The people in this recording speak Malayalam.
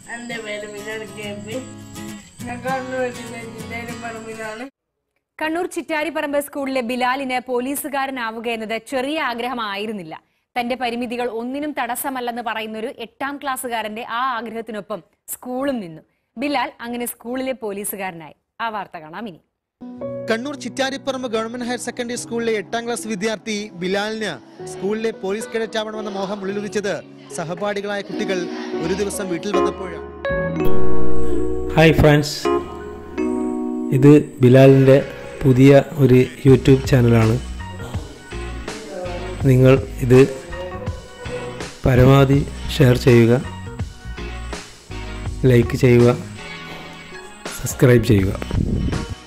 എന്റെ പേര് വിനോദ് കെ പി ഞാൻ കണ്ണൂർ ജില്ല ജില്ലയിലെ പറമ്പിലാണ് കണ്ണൂർ ചിറ്റാരിപ്പറമ്പ് സ്കൂളിലെ ബിലാലിന് പോലീസുകാരനാവുക എന്നത് ചെറിയ ആഗ്രഹമായിരുന്നില്ല തന്റെ പരിമിതികൾ ഒന്നിനും തടസ്സമല്ലെന്ന് പറയുന്നൊരു എട്ടാം ക്ലാസ്സുകാരന്റെ ആ ആഗ്രഹത്തിനൊപ്പം സ്കൂളും നിന്നു ബിലാൽ അങ്ങനെ സ്കൂളിലെ പോലീസുകാരനായി ആ വാർത്ത കാണാം ഇനി Kannur Chittariparamba government higher secondary സ്കൂളിലെ എട്ടാം ക്ലാസ് വിദ്യാർത്ഥി ബിലാലിന് സ്കൂളിലെ പോലീസ് കേഡറ്റ് ആവണമെന്ന മോഹം ഉള്ളിലുദിച്ചത് സഹപാഠികളായ കുട്ടികൾ ഒരു ദിവസം വീട്ടിൽ വന്നപ്പോഴാണ് ഹായ് ഫ്രണ്ട്സ് ഇത് ബിലാലിൻ്റെ പുതിയ ഒരു യൂട്യൂബ് ചാനലാണ് നിങ്ങൾ ഇത് പരമാവധി ഷെയർ ചെയ്യുക ലൈക്ക് ചെയ്യുക സബ്സ്ക്രൈബ് ചെയ്യുക